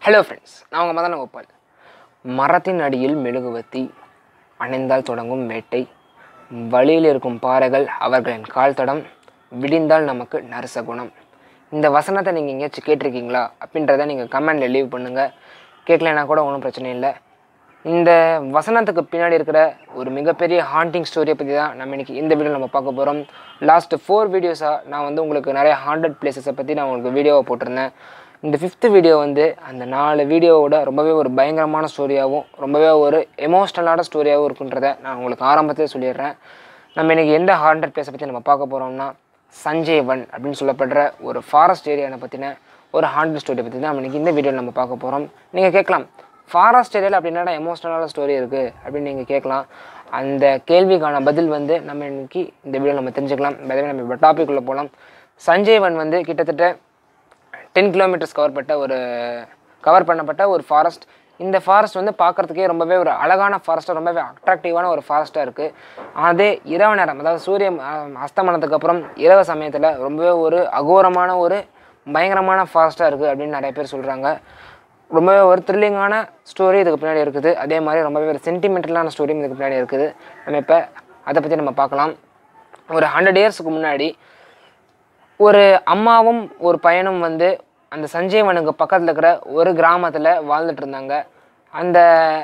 hello friends நான் உங்கள் மதன கோபால் மரத்தின் அடியில் மெழுகுவத்தி அணைந்தால் தொடங்கும் வேட்டை வழியில் இருக்கும் பாறைகள் அவர்களின் கால் தடம் விடிந்தால் நமக்கு நரச குணம் இந்த வசனத்தை நீங்கள் எங்கேயாச்சும் கேட்டிருக்கீங்களா அப்படின்றத நீங்கள் கமெண்டில் லீவ் பண்ணுங்கள் கேட்கலனா கூட ஒன்றும் பிரச்சனை இல்லை இந்த வசனத்துக்கு பின்னாடி இருக்கிற ஒரு மிகப்பெரிய ஹாண்டிங் ஸ்டோரியை பற்றி தான் நம்ம இன்னைக்கு இந்த வீடியோ நம்ம பார்க்க போகிறோம் லாஸ்ட் ஃபோர் வீடியோஸாக நான் வந்து உங்களுக்கு நிறைய ஹாண்டட் பிளேசஸை பற்றி நான் உங்களுக்கு வீடியோவை போட்டிருந்தேன் இந்த ஃபிஃப்த்து வீடியோ வந்து அந்த நாலு வீடியோவோட ரொம்பவே ஒரு பயங்கரமான ஸ்டோரியாகவும் ரொம்பவே ஒரு எமோஷ்னலான ஸ்டோரியாகவும் இருக்குன்றதை நான் உங்களுக்கு ஆரம்பத்திலே சொல்லிடுறேன் நம்ம இன்றைக்கி எந்த ஹாண்டட் பிளேஸை பற்றி நம்ம பார்க்க போகிறோம்னா சஞ்சய்வன் அப்படின்னு சொல்லப்படுற ஒரு ஃபாரஸ்ட் ஏரியாவை பற்றின ஒரு ஹாண்டட் ஸ்டோரியை பற்றி தான் நம்ம இன்றைக்கி இந்த வீடியோவில் நம்ம பார்க்க போகிறோம் நீங்கள் கேட்கலாம் ஃபாரஸ்ட் ஏரியாவில் அப்படின்னா எமோஷ்னலான ஸ்டோரி இருக்குது அப்படின்னு நீங்கள் கேட்கலாம் அந்த கேள்விக்கான பதில் வந்து நம்ம இன்னைக்கு இந்த வீடியோ நம்ம தெரிஞ்சுக்கலாம் பதவி நம்ம இப்போ டாபிக் உள்ள போகலாம் சஞ்சய்வன் வந்து கிட்டத்தட்ட டென் கிலோமீட்டர்ஸ் கவர் பட்ட ஒரு கவர் பண்ணப்பட்ட ஒரு ஃபாரஸ்ட் இந்த ஃபாரஸ்ட் வந்து பார்க்குறதுக்கே ரொம்பவே ஒரு அழகான ஃபாரஸ்ட்டாக ரொம்பவே அட்ராக்டிவான ஒரு ஃபாரஸ்ட்டாக இருக்குது அதே இரவு நேரம் அதாவது சூரியன் அஹ், அஸ்தமனத்துக்கு அப்புறம் இரவு சமயத்தில் ரொம்பவே ஒரு அகோரமான ஒரு பயங்கரமான ஃபாரஸ்ட்டாக இருக்குது அப்படின்னு நிறைய பேர் சொல்கிறாங்க ரொம்பவே ஒரு த்ரில்லிங்கான ஸ்டோரி இதுக்கு பின்னாடி இருக்குது அதே மாதிரி ரொம்பவே ஒரு சென்டிமெண்டலான ஸ்டோரியும் இதுக்கு பின்னாடி இருக்குது நம்ம இப்போ அதை பற்றி நம்ம பார்க்கலாம் ஒரு ஹண்ட்ரட் இயர்ஸ்க்கு முன்னாடி ஒரு அம்மாவும் ஒரு பையனும் வந்து அந்த சஞ்சீவனுக்கு பக்கத்தில் இருக்கிற ஒரு கிராமத்தில் வாழ்ந்துட்டு இருந்தாங்க அந்த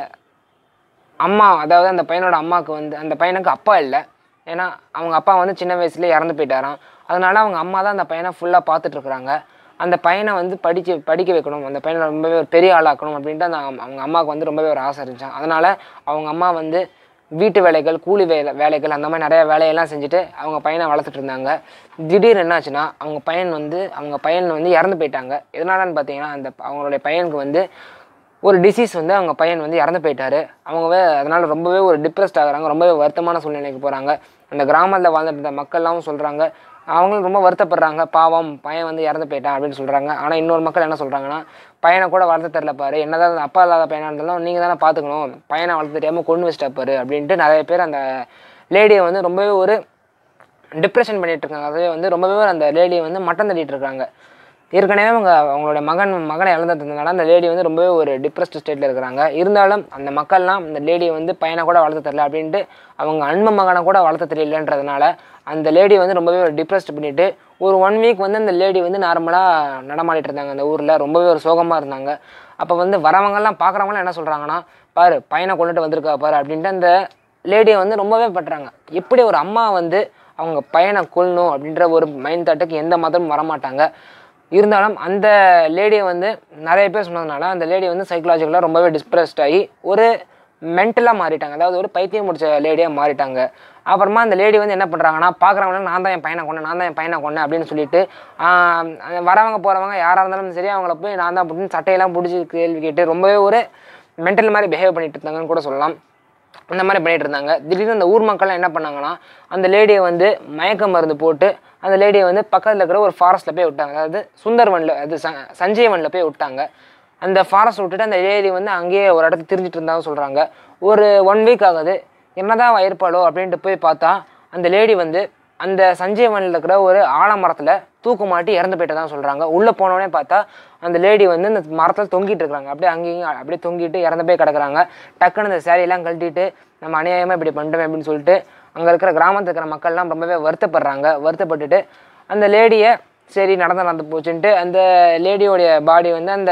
அம்மா அதாவது அந்த பையனோட அம்மாவுக்கு வந்து அந்த பையனுக்கு அப்பா இல்லை ஏன்னா அவங்க அப்பா வந்து சின்ன வயசுலேயே இறந்து போயிட்டாராம் அதனால அவங்க அம்மா தான் அந்த பையனை ஃபுல்லாக பார்த்துட்ருக்குறாங்க அந்த பையனை வந்து படிக்க படிக்க வைக்கணும் அந்த பையனை ரொம்பவே ஒரு பெரிய ஆளாக்கணும் அப்படின்ட்டு அந்த அம்- அவங்க அம்மாவுக்கு வந்து ரொம்பவே ஒரு ஆசை இருந்துச்சான் அதனால் அவங்க அம்மா வந்து வீட்டு வேலைகள் கூலி வேலை வேலைகள் அந்த மாதிரி நிறைய வேலையெல்லாம் செஞ்சுட்டு அவங்க பையனை வளர்த்துட்டு இருந்தாங்க திடீர்னு என்னாச்சுன்னா அவங்க பையன் வந்து அவங்க பையன் வந்து இறந்து போயிட்டாங்க எதனாலன்னு பார்த்தீங்கன்னா அந்த அவங்களுடைய பையனுக்கு வந்து ஒரு டிசீஸ் வந்து அவங்க பையன் வந்து இறந்து போயிட்டாரு அவங்க வே- அதனால ரொம்பவே ஒரு டிப்ரெஸ்ட் ஆகுறாங்க ரொம்பவே வருத்தமான சூழ்நிலைக்கு போகிறாங்க அந்த கிராமத்தில் வாழ்ந்துட்டு இருந்த மக்கள்லாம் சொல்கிறாங்க அவங்களும் ரொம்ப வருத்தப்படுறாங்க பாவம் பையன் வந்து இறந்து போயிட்டான் அப்படின்னு சொல்கிறாங்க ஆனால் இன்னொரு மக்கள் என்ன சொல்கிறாங்கன்னா பையனை கூட வளர்த்து தெரில பாரு என்னதான் அந்த அப்பா இல்லாத பையனாக இருந்தாலும் நீங்கள் தானே பார்த்துக்கணும் பையனை வளர்த்து தெரியாமல் கொண்டு வச்சிட்டா பாரு அப்படின்ட்டு நிறைய பேர் அந்த லேடியை வந்து ரொம்பவே ஒரு டிப்ரெஷன் பண்ணிட்டு இருக்காங்க அதுவே வந்து ரொம்பவே அந்த லேடியை வந்து மட்டம் தட்டிட்டு இருக்காங்க ஏற்கனவே அவங்க அவங்களோட மகன் மகனை இழந்ததுனால அந்த லேடி வந்து ரொம்பவே ஒரு டிப்ரெஸ்ட் ஸ்டேட்டில் இருக்கிறாங்க இருந்தாலும் அந்த மக்கள்லாம் அந்த லேடியை வந்து பையனை கூட வளர்த்து தரல அப்படின்ட்டு அவங்க அன்பு மகனை கூட வளர்த்து தெரியலன்றதுனால அந்த லேடி வந்து ரொம்பவே ஒரு டிப்ரெஸ்ட் பண்ணிட்டு ஒரு ஒன் வீக் வந்து அந்த லேடி வந்து நார்மலாக நடமாடிட்டு இருந்தாங்க அந்த ஊரில் ரொம்பவே ஒரு சோகமாக இருந்தாங்க அப்போ வந்து வரவங்கெல்லாம் பார்க்குறவங்களாம் என்ன சொல்கிறாங்கன்னா பாரு பையனை கொண்டுட்டு வந்திருக்கா பாரு அப்படின்ட்டு அந்த லேடியை வந்து ரொம்பவே பட்டுறாங்க எப்படி ஒரு அம்மா வந்து அவங்க பையனை கொல்லணும் அப்படின்ற ஒரு மைண்ட் தாட்டுக்கு எந்த மதமும் வரமாட்டாங்க இருந்தாலும் அந்த லேடியை வந்து நிறைய பேர் சொன்னதுனால அந்த லேடி வந்து சைக்கலாஜிக்கலாக ரொம்பவே டிஸ்பிரஸ்ட் ஆகி ஒரு மென்டலாக மாறிட்டாங்க அதாவது ஒரு பைத்தியம் முடிச்ச லேடியாக மாறிட்டாங்க அப்புறமா அந்த லேடி வந்து என்ன பண்ணுறாங்கன்னா பார்க்குறவங்க நான் தான் என் பையனை கொண்டேன் நான் தான் என் பையனை கொண்டேன் அப்படின்னு சொல்லிட்டு ஆஹ், அந்த வரவங்க போகிறவங்க யாராக இருந்தாலும் சரி அவங்கள போய் நான் தான் அப்படின்னு சட்டையெல்லாம் பிடிச்சி கேள்வி கேட்டு ரொம்பவே ஒரு மென்டல் மாதிரி பிஹேவ் பண்ணிட்டு இருந்தாங்கன்னு கூட சொல்லலாம் அந்த மாதிரி பண்ணிட்டு இருந்தாங்க திடீர்னு அந்த ஊர் மக்கள்லாம் என்ன பண்ணாங்கன்னா அந்த லேடியை வந்து மயக்க மருந்து போட்டு அந்த லேடியை வந்து பக்கத்தில் இருக்கிற ஒரு ஃபாரஸ்ட்டில் போய் விட்டாங்க அதாவது சுந்தர்வனில் அது ச சஞ்சீவனில் போய் விட்டாங்க அந்த ஃபாரஸ்ட் விட்டுட்டு அந்த லேடி வந்து அங்கேயே ஒரு இடத்துல திரிஞ்சிட்டு இருந்தாலும் சொல்கிறாங்க ஒரு ஒன் வீக் ஆகுது என்னதான் வயிற்பாடோ அப்படின்ட்டு போய் பார்த்தா அந்த லேடி வந்து அந்த சஞ்சீவனில் இருக்கிற ஒரு ஆலமரத்தில் தூக்கு மாட்டி இறந்து போயிட்டதா சொல்கிறாங்க உள்ளே போனோடனே பார்த்தா அந்த லேடி வந்து இந்த மரத்தில் தொங்கிட்டு இருக்காங்க அப்படியே அங்கேயும் அப்படியே தொங்கிட்டு இறந்து போய் கிடக்குறாங்க டக்குன்னு இந்த சேலையெல்லாம் கழட்டிட்டு நம்ம அநியாயமாக இப்படி பண்ணிட்டோம் அப்படின்னு சொல்லிட்டு அங்கே இருக்கிற கிராமத்தில் இருக்கிற மக்கள்லாம் ரொம்பவே வருத்தப்படுறாங்க வருத்தப்பட்டுட்டு அந்த லேடியை சரி நடந்து நடந்து போச்சுன்ட்டு அந்த லேடியோடைய பாடி வந்து அந்த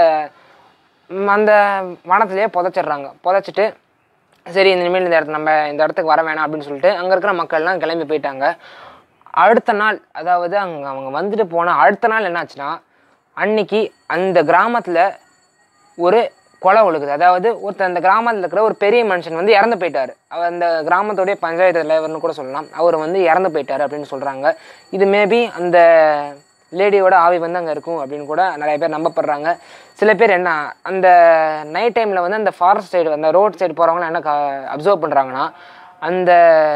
ம், அந்த வனத்திலேயே புதைச்சிடுறாங்க புதைச்சிட்டு சரி இனிமேல் இந்த இடத்து நம்ம இந்த இடத்துக்கு வர வேணாம் அப்படின்னு சொல்லிட்டு அங்கே இருக்கிற மக்கள்லாம் கிளம்பி போயிட்டாங்க அடுத்த நாள் அதாவது அங்கே அவங்க வந்துட்டு போன அடுத்த நாள் என்னாச்சுன்னா அன்னைக்கு அந்த கிராமத்தில் ஒரு கொலை ஒழுகுது அதாவது ஒருத்தர் அந்த கிராமத்தில் இருக்கிற ஒரு பெரிய மனுஷன் வந்து இறந்து போயிட்டார் அவர் அந்த கிராமத்துடைய பஞ்சாயத்து தலைவர்னு கூட சொல்லலாம் அவர் வந்து இறந்து போயிட்டார் அப்படின்னு சொல்கிறாங்க இது மேபி அந்த லேடியோட ஆவி வந்து அங்கே இருக்கும் அப்படின்னு கூட நிறைய பேர் நம்பப்படுறாங்க சில பேர் என்ன அந்த நைட் டைமில் வந்து அந்த ஃபாரஸ்ட் சைடு அந்த ரோட் சைடு போகிறவங்களாம் என்ன அப்சர்வ் பண்ணுறாங்கன்னா அந்த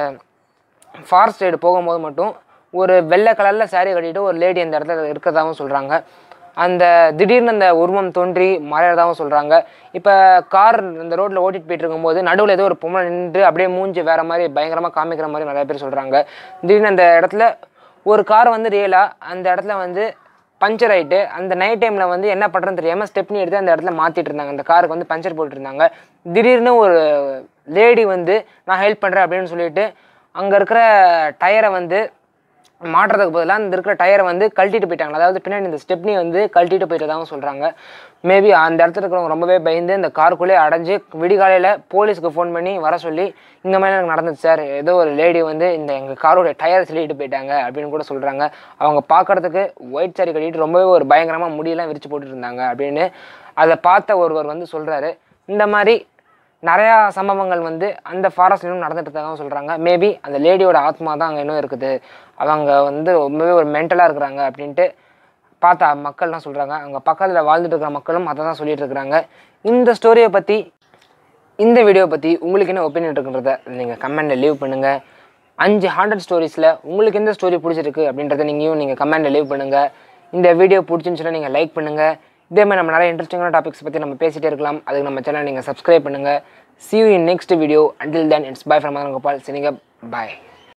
ஃபாரஸ்ட் சைடு போகும்போது மட்டும் ஒரு வெள்ளை கலரில் saree கட்டிட்டு ஒரு லேடி அந்த இடத்துல இருக்கிறதாவும் சொல்கிறாங்க அந்த திடீர்னு அந்த உருவம் தோன்றி மறையறதாவும் சொல்கிறாங்க இப்போ கார் இந்த ரோட்டில் ஓட்டிட்டு போயிட்டு இருக்கும்போது நடுவில் ஏதோ ஒரு பொம்மை நின்று அப்படியே மூஞ்சி வேற மாதிரி பயங்கரமாக காமிக்கிற மாதிரி நிறைய பேர் சொல்கிறாங்க திடீர்னு அந்த இடத்துல ஒரு கார் வந்து ரியலாக அந்த இடத்துல வந்து பஞ்சர் ஆகிட்டு அந்த நைட் டைமில் வந்து என்ன பண்ணுறதுன்னு தெரியாமல் ஸ்டெப்னி எடுத்து அந்த இடத்துல மாற்றிட்டு இருந்தாங்க அந்த காருக்கு வந்து பஞ்சர் போட்டுட்டு இருந்தாங்க திடீர்னு ஒரு லேடி வந்து நான் ஹெல்ப் பண்ணுறேன் அப்படின்னு சொல்லிட்டு அங்கே இருக்கிற டயரை வந்து மாட்டுறதுக்கு பதிலாக அந்த இருக்கிற டயரை வந்து கழட்டிட்டு போயிட்டாங்க அதாவது பின்னாடி இந்த ஸ்டெப்னி வந்து கழட்டிட்டு போயிட்டதாகவும் சொல்கிறாங்க மேபி அந்த இடத்துல இருக்கிறவங்க ரொம்பவே பயந்து இந்த காருக்குள்ளே அடைஞ்சு விடிகாலையில் போலீஸ்க்கு ஃபோன் பண்ணி வர சொல்லி இந்த மாதிரி எனக்கு நடந்துச்சு சார் ஏதோ ஒரு லேடி வந்து இந்த எங்கள் காரோட டயர் சொல்லிட்டு போயிட்டாங்க அப்படின்னு கூட சொல்கிறாங்க அவங்க பார்க்கறதுக்கு ஒயிட் சாரி கட்டிட்டு ரொம்பவே ஒரு பயங்கரமாக முடியெல்லாம் விரிச்சு போட்டுட்டு இருந்தாங்க அப்படின்னு அதை பார்த்த ஒருவர் வந்து சொல்கிறாரு இந்த மாதிரி நிறையா சம்பவங்கள் வந்து அந்த ஃபாரஸ்ட்லையும் நடந்துட்டு இருக்காங்க சொல்கிறாங்க மேபி அந்த லேடியோட ஆத்மா தான் அங்கே இன்னும் இருக்குது அவங்க வந்து ரொம்பவே ஒரு மென்டலாக இருக்கிறாங்க அப்படின்ட்டு பார்த்தா மக்கள்லாம் சொல்கிறாங்க அங்கே பக்கத்தில் வாழ்ந்துட்டு இருக்கிற மக்களும் அதை தான் சொல்லிட்டு இருக்கிறாங்க இந்த ஸ்டோரியை பற்றி இந்த வீடியோ பற்றி உங்களுக்கு என்ன ஒப்பீனியன் இருக்குன்றத நீங்கள் கமெண்டில் லீவ் பண்ணுங்கள் அஞ்சு ஹண்ட்ரட் ஸ்டோரிஸில் உங்களுக்கு எந்த ஸ்டோரி பிடிச்சிருக்கு அப்படின்றத நீங்களும் நீங்கள் கமெண்டில் லீவ் பண்ணுங்கள் இந்த வீடியோ பிடிச்சிருந்துச்சுன்னா நீங்கள் லைக் பண்ணுங்கள் இதே மாதிரி நம்ம நிறைய இன்ட்ரெஸ்டிங்கான டாபிக்ஸ் பற்றி நம்ம பேசிகிட்டே இருக்கலாம் அதுக்கு நம்ம சேனல் நீங்கள் சப்ஸ்கிரைப் பண்ணுங்கள் see you in next video until then it's bye from Madan Gopal signing up bye